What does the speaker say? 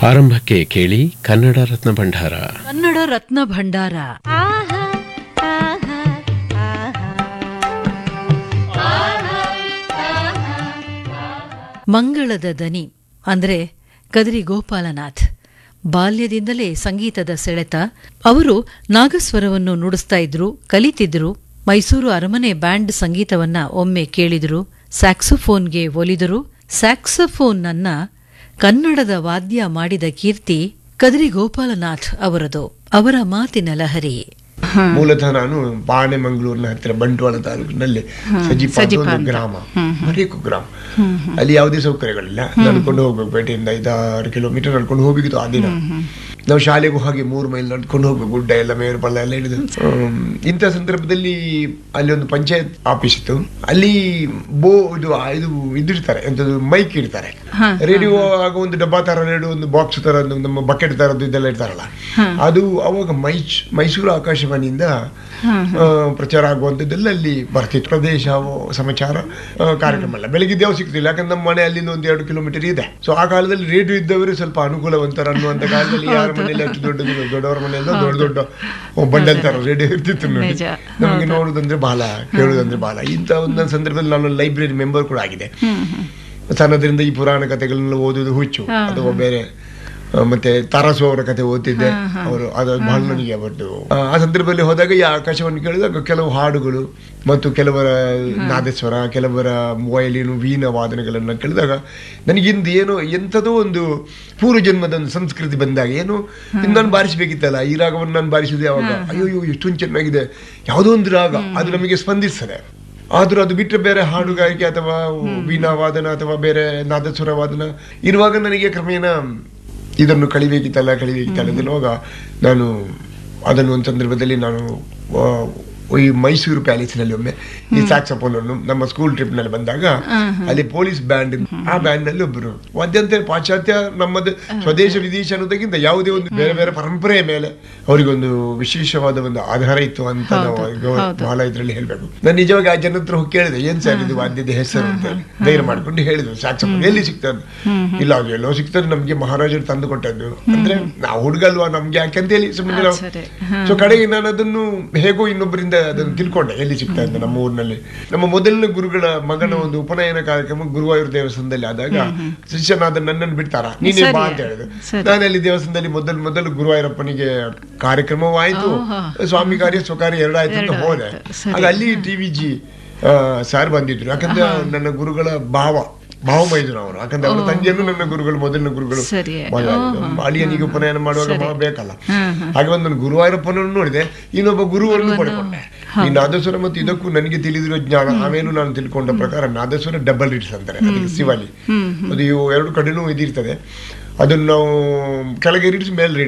ಆರಂಭಕ್ಕೆ ಕೇಳಿ ಕನ್ನಡ ರತ್ನ ಭಂಡಾರ ಕನ್ನಡ ರತ್ನ ಭಂಡಾರ ಮಂಗಳದ ದನಿ ಅಂದ್ರೆ ಕದ್ರಿ ಗೋಪಾಲನಾಥ್ ಬಾಲ್ಯದಿಂದಲೇ ಸಂಗೀತದ ಸೆಳೆತ ಅವರು ನಾಗಸ್ವರವನ್ನು ನುಡಿಸ್ತಾ ಇದ್ರು ಕಲಿತಿದ್ರು ಮೈಸೂರು ಅರಮನೆ ಬ್ಯಾಂಡ್ ಸಂಗೀತವನ್ನ ಒಮ್ಮೆ ಕೇಳಿದ್ರು ಸ್ಯಾಕ್ಸೋಫೋನ್ಗೆ ಒಲಿದರು ಸ್ಯಾಕ್ಸೋಫೋನ್ನನ್ನ ಕನ್ನಡದ ವಾದ್ಯ ಮಾಡಿದ ಕೀರ್ತಿ ಕದ್ರಿ ಗೋಪಾಲನಾಥ್ ಅವರದು ಅವರ ಮಾತಿನ ಲಹರಿ ಮೂಲತಃ ನಾನು ಬಾಣೆ ಮಂಗಳೂರಿನ ಹತ್ತಿರ ಬಂಟ್ವಾಳ ತಾಲೂಕಿನಲ್ಲಿ ಸಜಿಪ ಒಂದು ಗ್ರಾಮ ಬರೀ ಕುಗ್ರಾಮ ಅಲ್ಲಿ ಯಾವುದೇ ಸೌಕರ್ಯಗಳಿಲ್ಲ ನಡ್ಕೊಂಡು ಹೋಗ್ಬೇಕು ಪೇಟೆಯಿಂದ ಐದಾರು ಕಿಲೋಮೀಟರ್ ನಡ್ಕೊಂಡು ಹೋಗಿದ್ದು ಆ ದಿನ ನಾವು ಶಾಲೆಗೂ ಹಾಗೆ ಮೂರು ಮೈಲ್ ನಡ್ಕೊಂಡು ಹೋಗ್ಬೇಕು ಗುಡ್ಡ ಎಲ್ಲ ಮೇರು ಪಳ್ಳ ಎಲ್ಲ ಹಿಡಿದು ಹ್ಮ್, ಇಂಥ ಸಂದರ್ಭದಲ್ಲಿ ಅಲ್ಲಿ ಒಂದು ಪಂಚಾಯತ್ ಆಫೀಸ್ ಇತ್ತು ಅಲ್ಲಿ ಬೋ ಇದು ಆ- ಇದು ಇದಿರ್ತಾರೆ ಎಂತದ್ದು ಮೈಕ್ ಇಡ್ತಾರೆ ರೇಡಿಯೋ ಆಗ ಒಂದು ಡಬ್ಬಾ ತರ ರೇಡಿಯೋ ಒಂದು ಬಾಕ್ಸ್ ತರ ಒಂದು ನಮ್ಮ ಬಕೆಟ್ ತರದ್ದು ಇದೆಲ್ಲ ಇಡ್ತಾರಲ್ಲ ಅದು ಅವಾಗ ಮೈಚ್ ಮೈಸೂರು ಆಕಾಶವಾಣಿಯಿಂದ ಆ, ಪ್ರಚಾರ ಆಗುವಂಥದ್ದೆಲ್ಲ ಅಲ್ಲಿ ಬರ್ತಿತ್ತು ಪ್ರದೇಶ ಸಮಾಚಾರ ಆ, ಕಾರ್ಯಕ್ರಮ ಎಲ್ಲ ಬೆಳಿಗ್ಗೆ ಯಾವ ಸಿಗ್ತಿಲ್ಲ ಯಾಕಂದ್ರೆ ನಮ್ಮ ಮನೆ ಅಲ್ಲಿಂದ ಒಂದು ಎರಡು ಕಿಲೋಮೀಟರ್ ಇದೆ ಸೊ ಆ ಕಾಲದಲ್ಲಿ ರೇಡಿಯೋ ಇದ್ದವರು ಸ್ವಲ್ಪ ಅನುಕೂಲವಂತರ ಅನ್ನುವಂಥ ಕಾಲದಲ್ಲಿ ಯಾರ ಮನೆಯಲ್ಲಿ ಅಷ್ಟು ದೊಡ್ಡ ದೊಡ್ಡವರ ಮನೆಯಲ್ಲ ದೊಡ್ಡ ದೊಡ್ಡ ಬಂಡಲ್ ತರ ರೇಡಿಯೋ ಇರ್ತಿತ್ತು ನೋಡಿ ನಿಜ. ನಮಗೆ ನೋಡುದಂದ್ರೆ ಬಹಳ ಕೇಳುದಂದ್ರೆ ಬಹಳ ಇಂಥ ಒಂದೊಂದು ಸಂದರ್ಭದಲ್ಲಿ ನಾನು ಲೈಬ್ರರಿ ಮೆಂಬರ್ ಕೂಡ ಆಗಿದೆ ಸಣ್ಣದ್ರಿಂದ ಈ ಪುರಾಣ ಕಥೆಗಳನ್ನ ಓದುವುದು ಹುಚ್ಚು ಅಥವಾ ಬೇರೆ ಆ, ಮತ್ತೆ ತಾರಾಸು ಅವರ ಕತೆ ಓದ್ತಿದ್ದೆ ಅವರು ಅದು ಬಹಳ ನನಗೆ ಅವತ್ತು ಆ, ಆ ಸಂದರ್ಭದಲ್ಲಿ ಹೋದಾಗ ಈ ಆಕಾಶವನ್ನು ಕೇಳಿದಾಗ ಕೆಲವು ಹಾಡುಗಳು ಮತ್ತು ಕೆಲವರ ನಾದಸ್ವರ ಕೆಲವರ ವಯಲಿನು ವೀಣ ವಾದನಗಳನ್ನು ಕೇಳಿದಾಗ ನನಗಿಂದು ಏನೋ ಎಂಥದೋ ಒಂದು ಪೂರ್ವ ಜನ್ಮದ ಒಂದು ಸಂಸ್ಕೃತಿ ಬಂದಾಗ ಏನು ಇನ್ನು ನಾನು ಬಾರಿಸಬೇಕಿತ್ತಲ್ಲ ಈ ರಾಗವನ್ನು ನಾನು ಬಾರಿಸಿದೆ ಯಾವಾಗ ಅಯ್ಯೋ ಎಷ್ಟೊಂದು ಚೆನ್ನಾಗಿದೆ ಯಾವುದೋ ಒಂದು ರಾಗ ಅದು ನಮಗೆ ಸ್ಪಂದಿಸ್ತದೆ ಆದ್ರೂ ಅದು ಬಿಟ್ಟರೆ ಬೇರೆ ಹಾಡುಗಾರಿಕೆ ಅಥವಾ ವೀಣಾ ವಾದನ ಅಥವಾ ಬೇರೆ ನಾದಸ್ವರ ವಾದನ ಇರುವಾಗ ನನಗೆ ಕ್ರಮೇಣ ಇದನ್ನು ಕಳಿಬೇಕಿತ್ತಲ್ಲ ಕಳಿಬೇಕಿತ್ತಲ್ಲ ಅನ್ನುವಾಗ ನಾನು ಅದನ್ನು ಒಂದು ಸಂದರ್ಭದಲ್ಲಿ ನಾನು ಆ, ಈ ಮೈಸೂರು ಪ್ಯಾಲೇಸಿನಲ್ಲಿ ಒಮ್ಮೆ ಈ ಸ್ಯಾಕ್ಸಫೋನ್ ಅನ್ನು ನಮ್ಮ ಸ್ಕೂಲ್ ಟ್ರಿಪ್ ನಲ್ಲಿ ಬಂದಾಗ ಅಲ್ಲಿ ಪೊಲೀಸ್ ಬ್ಯಾಂಡ್ ಆ ಬ್ಯಾಂಡ್ ನಲ್ಲಿ ಒಬ್ಬರು ವಾದ್ಯಂತ ಪಾಶ್ಚಾತ್ಯ ನಮ್ಮದು ಸ್ವದೇಶ ವಿದೇಶ ಅನ್ನೋದಕ್ಕಿಂತ ಯಾವುದೇ ಒಂದು ಬೇರೆ ಬೇರೆ ಪರಂಪರೆಯ ಮೇಲೆ ಅವರಿಗೊಂದು ವಿಶೇಷವಾದ ಒಂದು ಆಧಾರ ಇತ್ತು ಅಂತ ನಾವು ಗೌರವ- ಬಹಳ ಇದ್ರಲ್ಲಿ ಹೇಳ್ಬೇಕು ನಾನು ನಿಜವಾಗಿ ಆ ಜನ ಹತ್ರ ಹೋಗಿ ಕೇಳಿದೆ ಏನ್ ಸರ್ ಇದು ವಾದ್ಯದ ಹೆಸರು ಅಂತ ಹೇಳಿ ಧೈರ್ಯ ಮಾಡ್ಕೊಂಡು ಹೇಳಿದ್ರು ಸ್ಯಾಕ್ಸಫೋನ್ ಎಲ್ಲಿ ಸಿಗ್ತದೆ ಇಲ್ಲ ಅದು ಎಲ್ಲೋ ಸಿಗ್ತದೆ ನಮ್ಗೆ ಮಹಾರಾಜರು ತಂದು ಕೊಟ್ಟದ್ದು ಅಂದ್ರೆ ನಾವು ಹುಡುಗಲ್ವಾ ನಮ್ಗೆ ಯಾಕೆ ಅಂತ ಹೇಳಿ ಸುಮ್ಮನೆ ನಾವು ಸರಿ. ಸೊ ಕಡೆಗೆ ನಾನು ಅದನ್ನು ಹೇಗೋ ಇನ್ನೊಬ್ಬರಿಂದ ಅದನ್ನು ತಿಳ್ಕೊಂಡೆ ಎಲ್ಲಿ ಸಿಗ್ತಾ ಅಂತ ನಮ್ಮ ಊರಿನಲ್ಲಿ ನಮ್ಮ ಮೊದಲನೇ ಗುರುಗಳ ಮಗನ ಒಂದು ಉಪನಯನ ಕಾರ್ಯಕ್ರಮ ಗುರುವಾಯೂರು ದೇವಸ್ಥಾನದಲ್ಲಿ ಆದಾಗ ಶಿಷ್ಯನಾದ ನನ್ನನ್ನು ಬಿಡ್ತಾರ ನೀನೇ ಬಾ ಅಂತ ಹೇಳಿದ್ರು ನಾನು ಅಲ್ಲಿ ದೇವಸ್ಥಾನದಲ್ಲಿ ಮೊದಲು ಮೊದಲು ಗುರುವಾಯೂರಪ್ಪನಿಗೆ ಕಾರ್ಯಕ್ರಮವೂ ಆಯ್ತು ಸ್ವಾಮಿ ಕಾರ್ಯ ಸ್ವಕಾರ್ಯ ಎರಡಾಯ್ತು ಅಂತ ಹೋದೆ ಆಗ ಅಲ್ಲಿ ಟಿವಿ ಜಿ ಸಾರ್ ಬಂದಿದ್ರು ಯಾಕಂದ್ರೆ ನನ್ನ ಗುರುಗಳ ಭಾವ ಭಾವ ಮೈದುನ ಅವರು ಯಾಕಂದ್ರೆ ಅವರ ತಂಗಿಯನ್ನು ನನ್ನ ಗುರುಗಳು ಮೊದಲಿನ ಗುರುಗಳು ಸರಿ. ಮಗ ಅಳಿಯನಿಗೆ ಉಪನಯನ ಮಾಡುವಾಗ ಮಗ ಬೇಕಲ್ಲ ಹಾಗೆ ಒಂದು ನಾನು ಗುರುವಾಯೂರಪ್ಪನನ್ನು ನೋಡಿದೆ ಇನ್ನೊಬ್ಬ ಗುರುವನ್ನು ಪಡ್ಕೊಂಡೆ ಈ ನಾದಸ್ವರ ಮತ್ತು ಇದಕ್ಕೂ ನನಗೆ ತಿಳಿದಿರೋ ಜ್ಞಾನ ಆಮೇಲೆ ನಾನು ತಿಳ್ಕೊಂಡ ಪ್ರಕಾರ ನಾದಸ್ವರ ಡಬಲ್ ರಿಟ್ಸ್ ಅಂತಾರೆ ಅದಕ್ಕೆ ಶಿವಾಲಿ ಅದು ಇವು ಎರಡು ಕಡೆನೂ ಇದಿರ್ತದೆ ಅದನ್ನು ನಾವು ಕೆಳಗೆ ರಿಟ್ಸ್ ಮೇಲೆ